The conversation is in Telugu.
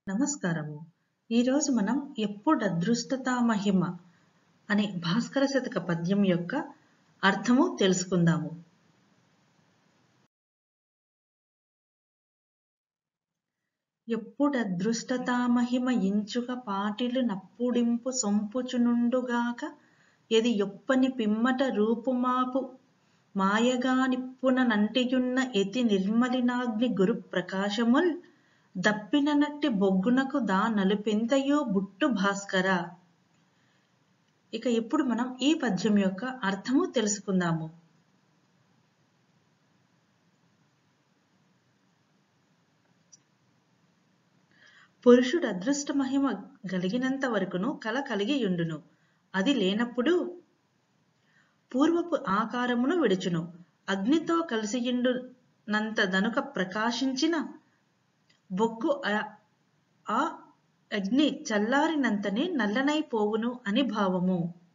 నమస్కారము ఈరోజు మనం ఎప్పుడదృష్టతా మహిమ అనే భాస్కర శతక పద్యం యొక్క అర్థము తెలుసుకుందాము ఎప్పుడదృష్టతా మహిమ ఇంచుక పాటిలు నప్పుడింపు సొంపుచునుండుగాక ఎది యొప్పని పిమ్మట రూపుమాపు మాయగా నిప్పున నంటియున్న ఎతి నిర్మలినాగ్ని గురు ప్రకాశముల్ దప్పిన నట్టి బొగ్గునకు దా నలుపెంతయో బుట్టు భాస్కర ఇక ఇప్పుడు మనం ఈ పద్యం యొక్క అర్థము తెలుసుకుందాము పురుషుడు అదృష్ట మహిమ కలిగినంత వరకును కల కలిగియుండును అది లేనప్పుడు పూర్వపు ఆకారమును విడుచును అగ్నితో కలిసియుండునంత దనుక ప్రకాశించిన బొగ్గు ఆ అగ్ని చల్లారినంతనే నల్లనైపోవును అని భావము